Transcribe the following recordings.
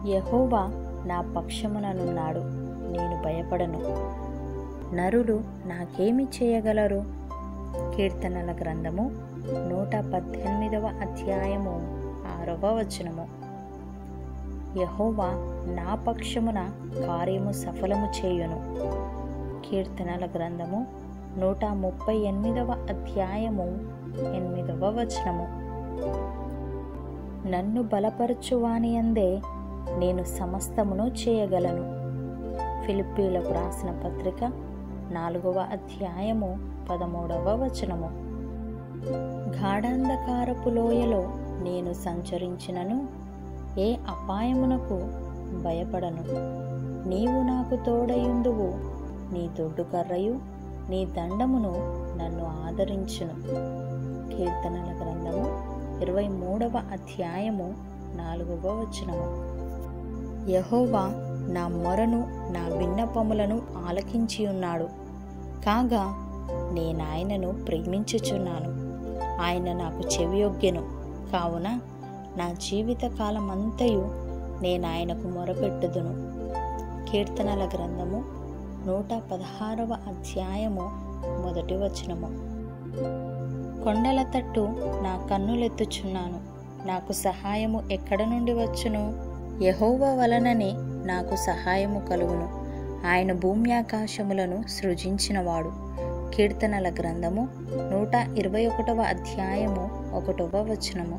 యెహోవా నా పక్షముననున్నాడు నేను భయపడను నరులు నాకేమి చేయగలరు కీర్తనల గ్రంథము నూట పద్దెనిమిదవ అధ్యాయము ఆరవ వచనము యహోవా నా పక్షమున కార్యము సఫలము చేయును కీర్తనల గ్రంథము నూట ముప్పై ఎనిమిదవ అధ్యాయము ఎనిమిదవ వచనము నన్ను బలపరచువాని అందే నేను సమస్తమును చేయగలను ఫిలిప్పీలకు రాసిన పత్రిక నాలుగవ అధ్యాయము పదమూడవ వచనము గాఢాంధకారపు లోయలో నేను సంచరించినను ఏ అపాయమునకు భయపడను నీవు నాకు తోడయుందువు నీ దొడ్డు కర్రయు నీ దండమును నన్ను ఆదరించును కీర్తనల గ్రంథము ఇరవై మూడవ అధ్యాయము నాలుగవ వచనము యహోవా నా మొరను నా విన్నపములను ఆలకించి ఉన్నాడు కాగా నేనాయనను ప్రేమించుచున్నాను ఆయన నాకు చెవియొగ్గెను కావున నా జీవిత కాలమంతయు నేను ఆయనకు మొరపెట్టుదును కీర్తనల గ్రంథము నూట పదహారవ అధ్యాయము మొదటి వచనము కొండల తట్టు నా కన్నులెత్తుచున్నాను నాకు సహాయము ఎక్కడ నుండి వచ్చును యహోవ వలననే నాకు సహాయము కలుగును ఆయన భూమి ఆకాశములను సృజించినవాడు కీర్తనల గ్రంథము నూట ఇరవై ఒకటవ అధ్యాయము ఒకటవ వచనము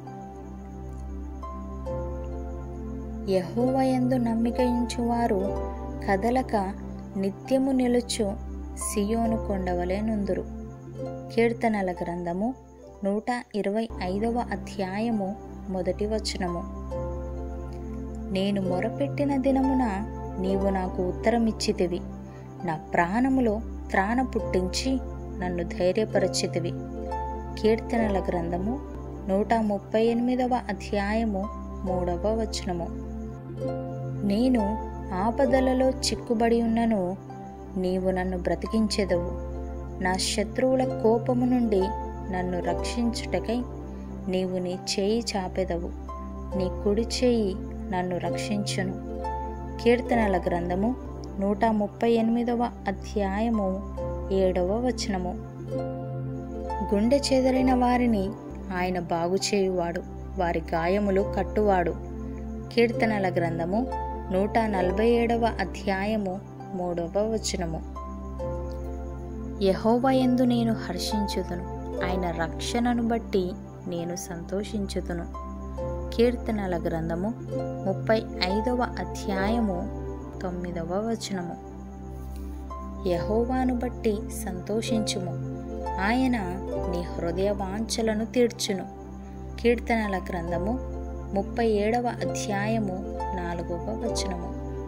యహోవయందు నమ్మిక ఉంచువారు కదలక నిత్యము నిలుచు సియోను కొండవలే నుందురు కీర్తనల గ్రంథము నూట ఇరవై ఐదవ అధ్యాయము మొదటి వచనము నేను మొరపెట్టిన దినమున నీవు నాకు ఉత్తరమిచ్చితివి నా ప్రాణములో త్రాణ పుట్టించి నన్ను ధైర్యపరచితివి కీర్తనల గ్రంథము నూట ముప్పై ఎనిమిదవ అధ్యాయము మూడవ వచనము నేను ఆపదలలో చిక్కుబడి ఉన్నను నీవు నన్ను బ్రతికించెదవు నా శత్రువుల కోపము నుండి నన్ను రక్షించుటకై నీవు నీ చేయి చాపెదవు నీ కుడి చేయి నన్ను రక్షించును కీర్తనల గ్రంథము నూట ముప్పై ఎనిమిదవ అధ్యాయము ఏడవ వచనము గుండె చెదరిన వారిని ఆయన బాగు చేయువాడు వారి గాయములు కట్టువాడు కీర్తనల గ్రంథము నూట నలభై ఏడవ అధ్యాయము మూడవ వచనము యహోవయందు నేను హర్షించుదును ఆయన రక్షణను బట్టి నేను సంతోషించుదును కీర్తనల గ్రంథము ముప్పై ఐదవ అధ్యాయము తొమ్మిదవ వచనము యహోవాను బట్టి సంతోషించుము ఆయన నీ హృదయ వాంఛలను తీర్చును కీర్తనల గ్రంథము ముప్పై ఏడవ అధ్యాయము నాలుగవ వచనము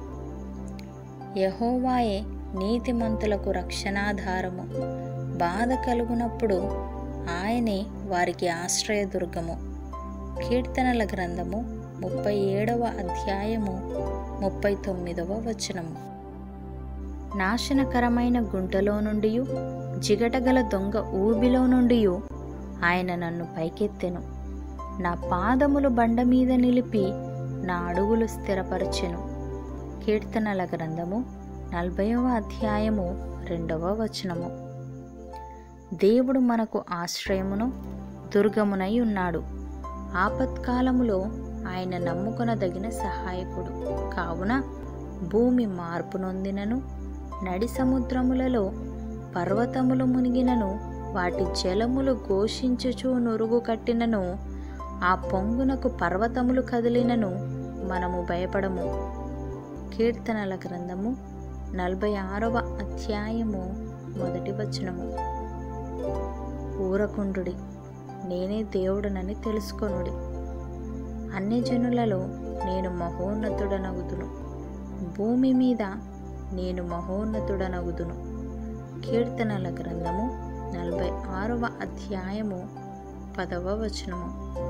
యహోవాయే నీతిమంతులకు రక్షణాధారము బాధ కలుగునప్పుడు ఆయనే వారికి ఆశ్రయదుర్గము కీర్తనల గ్రంథము ముప్పై ఏడవ అధ్యాయము ముప్పై తొమ్మిదవ వచనము నాశనకరమైన గుంటలో నుండి జిగటగల దొంగ ఊబిలో నుండి ఆయన నన్ను పైకెత్తెను నా పాదములు బండ మీద నిలిపి నా అడుగులు స్థిరపరచెను కీర్తనల గ్రంథము నలభైవ అధ్యాయము రెండవ వచనము దేవుడు మనకు ఆశ్రయమును దుర్గమునై ఉన్నాడు ఆపత్కాలములో ఆయన నమ్ముకొనదగిన సహాయకుడు కావున భూమి మార్పు నొందినను నడి సముద్రములలో పర్వతములు మునిగినను వాటి జలములు ఘోషించుచూ నురుగు కట్టినను ఆ పొంగునకు పర్వతములు కదిలినను మనము భయపడము కీర్తనల గ్రంథము నలభై ఆరవ అధ్యాయము మొదటి వచనము ఊరకుండుడి నేనే దేవుడనని తెలుసుకొనుడి అన్ని జనులలో నేను మహోన్నతుడనగుదును భూమి మీద నేను మహోన్నతుడనగుదును కీర్తనల గ్రంథము నలభై ఆరవ అధ్యాయము పదవ వచనము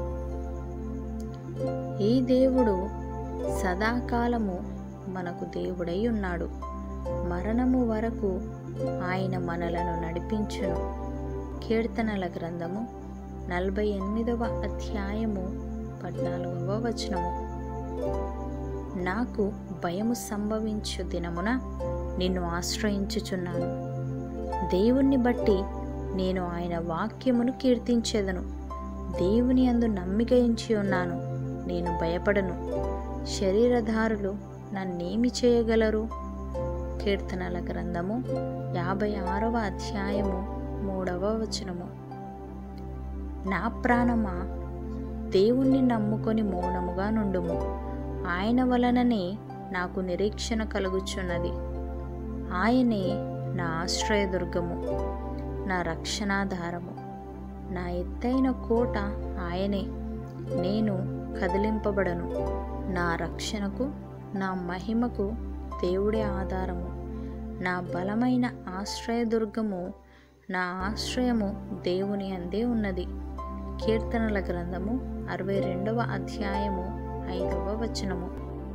ఈ దేవుడు సదాకాలము మనకు దేవుడై ఉన్నాడు మరణము వరకు ఆయన మనలను నడిపించును కీర్తనల గ్రంథము నలభై ఎనిమిదవ అధ్యాయము పద్నాలుగవ వచనము నాకు భయము సంభవించు దినమున నిన్ను ఆశ్రయించుచున్నాను దేవుణ్ణి బట్టి నేను ఆయన వాక్యమును కీర్తించేదను దేవుని అందు నమ్మిక ఉంచి ఉన్నాను నేను భయపడను శరీరధారులు నన్నేమి చేయగలరు కీర్తనల గ్రంథము యాభై ఆరవ అధ్యాయము మూడవ వచనము నా ప్రాణమా దేవుణ్ణి నమ్ముకొని మౌనముగా నుండుము ఆయన వలననే నాకు నిరీక్షణ కలుగుచున్నది ఆయనే నా ఆశ్రయదుర్గము నా రక్షణాధారము నా ఎత్తైన కోట ఆయనే నేను కదిలింపబడను నా రక్షణకు నా మహిమకు దేవుడే ఆధారము నా బలమైన ఆశ్రయదుర్గము నా ఆశ్రయము దేవుని అందే ఉన్నది కీర్తనల గ్రంథము అరవై రెండవ అధ్యాయము ఐదవ వచనము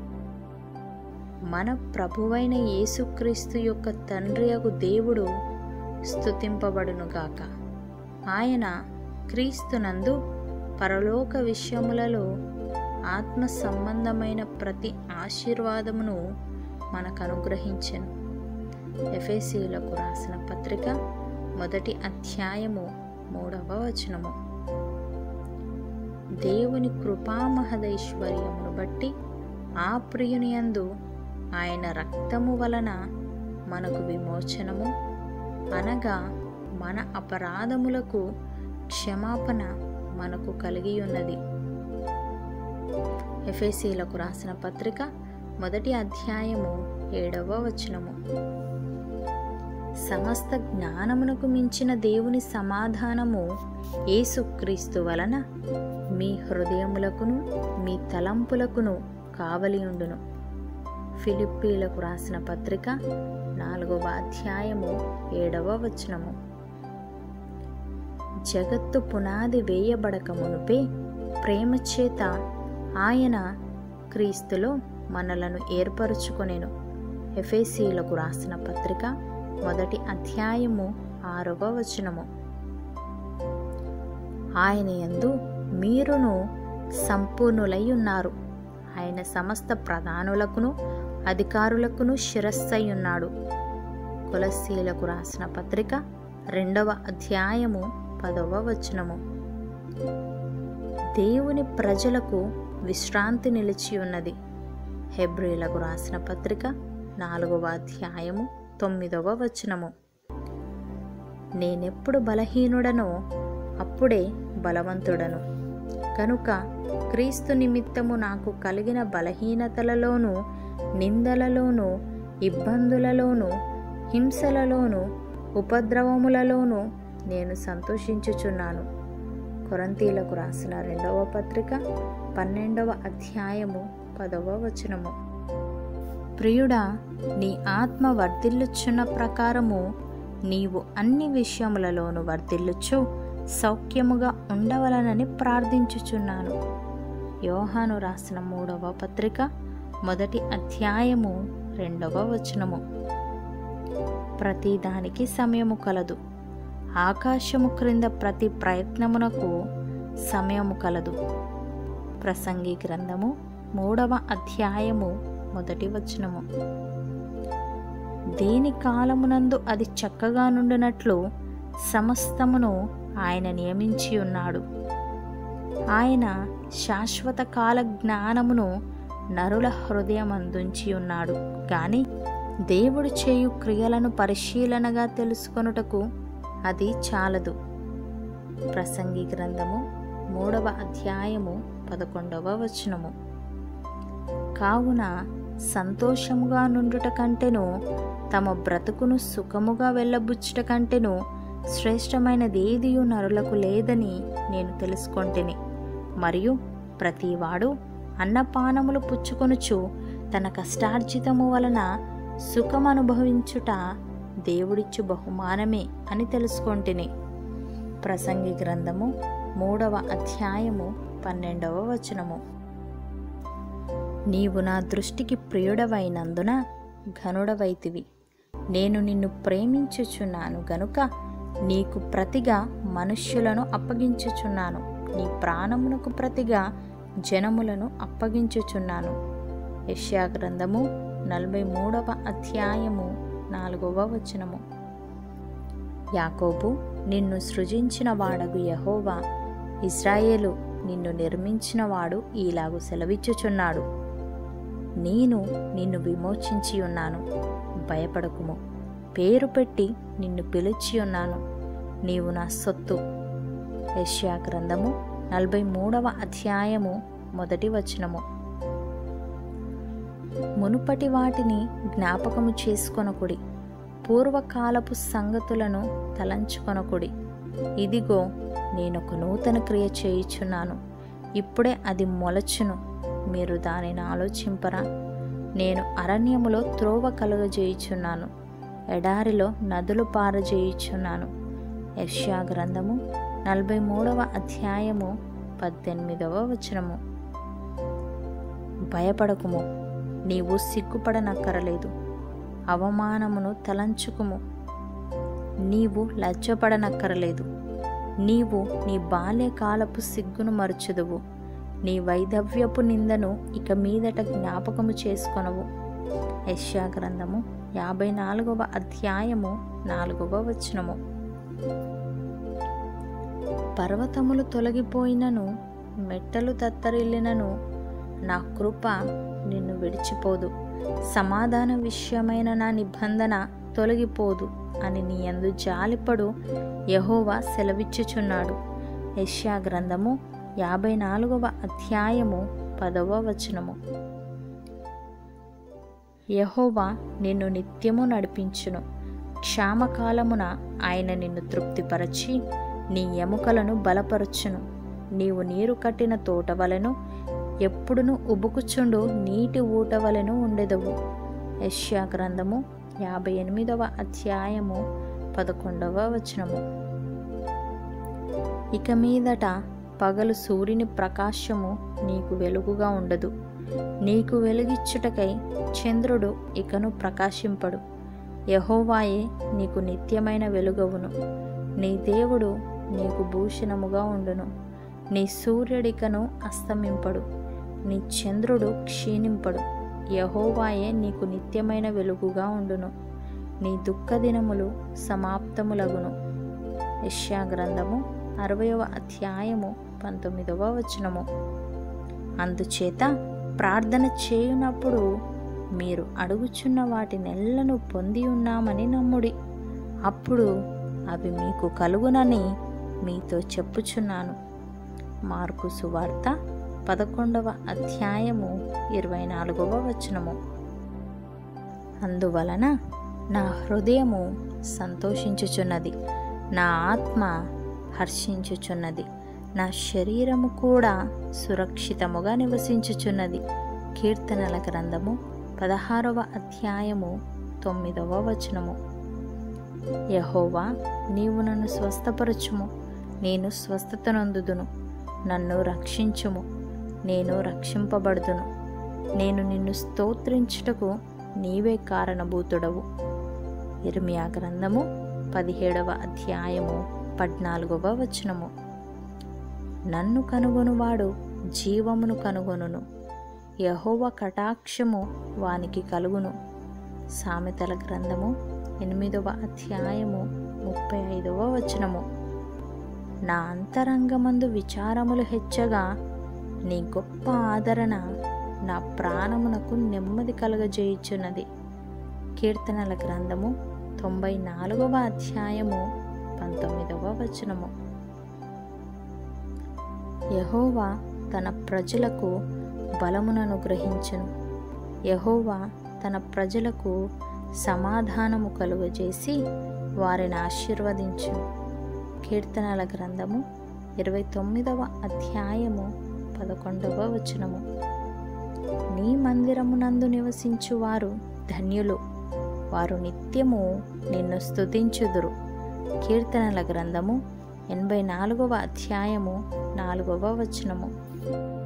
మన ప్రభువైన యేసుక్రీస్తు యొక్క తండ్రి అగు దేవుడు స్తుతింపబడునుగాక ఆయన క్రీస్తునందు పరలోక విషయములలో ఆత్మ సంబంధమైన ప్రతి ఆశీర్వాదమును మనకు అనుగ్రహించెను ఎఫ్ఎసీలకు రాసిన పత్రిక మొదటి అధ్యాయము మూడవ వచనము దేవుని కృపామహదైశ్వర్యమును బట్టి ఆ ప్రియుని యందు ఆయన రక్తము వలన మనకు విమోచనము అనగా మన అపరాధములకు క్షమాపణ మనకు కలిగి ఉన్నది ఎఫ్ఎసీలకు రాసిన పత్రిక మొదటి అధ్యాయము ఏడవ వచనము సమస్త జ్ఞానమునకు మించిన దేవుని సమాధానము యేసుక్రీస్తు వలన మీ హృదయములకును మీ తలంపులకును కావలియుండును ఫిలిప్పీలకు రాసిన పత్రిక నాలుగవ అధ్యాయము ఏడవ వచనము జగత్తు పునాది వేయబడక మునుపే ప్రేమ చేత ఆయన క్రీస్తులో మనలను ఏర్పరచుకొనెను ఎఫేసీలకు రాసిన పత్రిక మొదటి అధ్యాయము ఆరవ వచనము ఆయన యందు మీరును సంపూర్ణులై ఉన్నారు ఆయన సమస్త ప్రధానులకును అధికారులకును శిరస్సై ఉన్నాడు కులశీలకు రాసిన పత్రిక రెండవ అధ్యాయము పదవ వచనము దేవుని ప్రజలకు విశ్రాంతి నిలిచి ఉన్నది హెబ్రిలకు రాసిన పత్రిక నాలుగవ అధ్యాయము తొమ్మిదవ వచనము నేనెప్పుడు బలహీనుడనో అప్పుడే బలవంతుడను కనుక క్రీస్తు నిమిత్తము నాకు కలిగిన బలహీనతలలోనూ నిందలలోనూ ఇబ్బందులలోనూ హింసలలోనూ ఉపద్రవములలోనూ నేను సంతోషించుచున్నాను కొరంతీలకు రాసిన రెండవ పత్రిక పన్నెండవ అధ్యాయము పదవ వచనము ప్రియుడా నీ ఆత్మ వర్ధిల్లుచున్న ప్రకారము నీవు అన్ని విషయములలోనూ వర్ధిల్లుచు సౌఖ్యముగా ఉండవలనని ప్రార్థించుచున్నాను యోహాను రాసిన మూడవ పత్రిక మొదటి అధ్యాయము రెండవ వచనము ప్రతి దానికి సమయము కలదు ఆకాశము క్రింద ప్రతి ప్రయత్నమునకు సమయము కలదు ప్రసంగి గ్రంథము మూడవ అధ్యాయము మొదటి వచనము దేని కాలమునందు అది చక్కగా నుండినట్లు సమస్తమును ఆయన నియమించి ఉన్నాడు ఆయన శాశ్వత కాల జ్ఞానమును నరుల హృదయమందుంచి ఉన్నాడు గాని దేవుడు చేయు క్రియలను పరిశీలనగా తెలుసుకొనుటకు అది చాలదు ప్రసంగి గ్రంథము మూడవ అధ్యాయము పదకొండవ వచనము కావున సంతోషముగా నుండుట కంటెను తమ బ్రతుకును సుఖముగా వెళ్ళబుచ్చుట కంటెను శ్రేష్టమైనది ఏదియు నరులకు లేదని నేను తెలుసుకొంటిని మరియు ప్రతివాడు అన్నపానములు పుచ్చుకొనుచు తన కష్టార్జితము వలన సుఖమనుభవించుట దేవుడిచ్చు బహుమానమే అని తెలుసుకొంటిని ప్రసంగి గ్రంథము మూడవ అధ్యాయము పన్నెండవ వచనము నీవు నా దృష్టికి ప్రియుడవైనందున ఘనుడవైతివి నేను నిన్ను ప్రేమించుచున్నాను గనుక నీకు ప్రతిగా మనుష్యులను అప్పగించుచున్నాను నీ ప్రాణమునకు ప్రతిగా జనములను అప్పగించుచున్నాను యెషయా గ్రంథము నలభై మూడవ అధ్యాయము నాలుగవ వచనము యాకోబు నిన్ను సృజించిన వాడగు యహోవా ఇస్రాయేలు నిన్ను నిర్మించిన వాడు ఈలాగు సెలవిచ్చుచున్నాడు నేను నిన్ను విమోచించి ఉన్నాను భయపడకుము పేరు పెట్టి నిన్ను పిలిచి ఉన్నాను నీవు నా సొత్తు యెషయా గ్రంథము నలభై మూడవ అధ్యాయము మొదటి వచనము మునుపటి వాటిని జ్ఞాపకము చేసుకొనకుడి పూర్వకాలపు సంగతులను తలంచుకొనకుడి ఇదిగో నేనొక నూతన క్రియ చేయుచున్నాను ఇప్పుడే అది మొలచును మీరు దానిని ఆలోచింపరా నేను అరణ్యములో త్రోవ కలుగజేయుచున్నాను ఎడారిలో నదులు పారజేయుచున్నాను యష్యా గ్రంథము నలభై మూడవ అధ్యాయము పద్దెనిమిదవ వచనము భయపడకుము నీవు సిగ్గుపడనక్కరలేదు అవమానమును తలంచుకుము నీవు లజ్జపడనక్కరలేదు నీవు నీ బాల్యకాలపు సిగ్గును మరచుదువు నీ వైధవ్యపు నిందను ఇక మీదట జ్ఞాపకము చేసుకొనవు యష్యా గ్రంథము యాభై నాలుగవ అధ్యాయము నాలుగవ వచనము పర్వతములు తొలగిపోయినను మెట్టలు తత్తరిల్లినను నా కృప నిన్ను విడిచిపోదు సమాధాన విషయమైన నా నిబంధన తొలగిపోదు అని నీ యందు జాలిపడు యహోవా సెలవిచ్చుచున్నాడు యష్యా గ్రంథము యాభై నాలుగవ అధ్యాయము పదవ వచనము యహోవా నిన్ను నిత్యము నడిపించును క్షామకాలమున ఆయన నిన్ను తృప్తిపరచి నీ ఎముకలను బలపరచును నీవు నీరు కట్టిన తోట వలెను ఎప్పుడును ఉబుకుచుండు నీటి ఊట వలెను ఉండెదవు యష్యా గ్రంథము యాభై ఎనిమిదవ అధ్యాయము పదకొండవ వచనము ఇక మీదట పగలు సూర్యుని ప్రకాశము నీకు వెలుగుగా ఉండదు నీకు వెలుగిచ్చుటకై చంద్రుడు ఇకను ప్రకాశింపడు యహోవాయే నీకు నిత్యమైన వెలుగవును నీ దేవుడు నీకు భూషణముగా ఉండును నీ సూర్యుడికను అస్తమింపడు నీ చంద్రుడు క్షీణింపడు యహోవాయే నీకు నిత్యమైన వెలుగుగా ఉండును నీ దుఃఖ దినములు సమాప్తములగును యష్యా గ్రంథము అరవయవ అధ్యాయము పంతొమ్మిదవ వచనము అందుచేత ప్రార్థన చేయునప్పుడు మీరు అడుగుచున్న వాటినెల్లను పొంది ఉన్నామని నమ్ముడి అప్పుడు అవి మీకు కలుగునని మీతో చెప్పుచున్నాను మార్కు సువార్త పదకొండవ అధ్యాయము ఇరవై నాలుగవ వచనము అందువలన నా హృదయము సంతోషించుచున్నది నా ఆత్మ హర్షించుచున్నది నా శరీరము కూడా సురక్షితముగా నివసించుచున్నది కీర్తనల గ్రంథము పదహారవ అధ్యాయము తొమ్మిదవ వచనము యహోవా నీవు నన్ను స్వస్థపరచుము నేను స్వస్థత నొందుదును నన్ను రక్షించుము నేను రక్షింపబడుదును నేను నిన్ను స్తోత్రించుటకు నీవే కారణభూతుడవు ఇర్మియా గ్రంథము పదిహేడవ అధ్యాయము పద్నాలుగవ వచనము నన్ను కనుగొనువాడు జీవమును కనుగొనును యహోవ కటాక్షము వానికి కలుగును సామెతల గ్రంథము ఎనిమిదవ అధ్యాయము ముప్పై ఐదవ వచనము నా అంతరంగమందు విచారములు హెచ్చగా నీ గొప్ప ఆదరణ నా ప్రాణమునకు నెమ్మది కలగజేయుచున్నది కీర్తనల గ్రంథము తొంభై నాలుగవ అధ్యాయము పంతొమ్మిదవ వచనము యహోవా తన ప్రజలకు బలమునను గ్రహించును యహోవా తన ప్రజలకు సమాధానము కలుగజేసి వారిని ఆశీర్వదించును కీర్తనల గ్రంథము ఇరవై తొమ్మిదవ అధ్యాయము పదకొండవ వచనము నీ మందిరమునందు నివసించువారు ధన్యులు వారు నిత్యము నిన్ను స్తుతించుదురు కీర్తనల గ్రంథము ఎనభై నాలుగవ అధ్యాయము నాలుగవ వచనము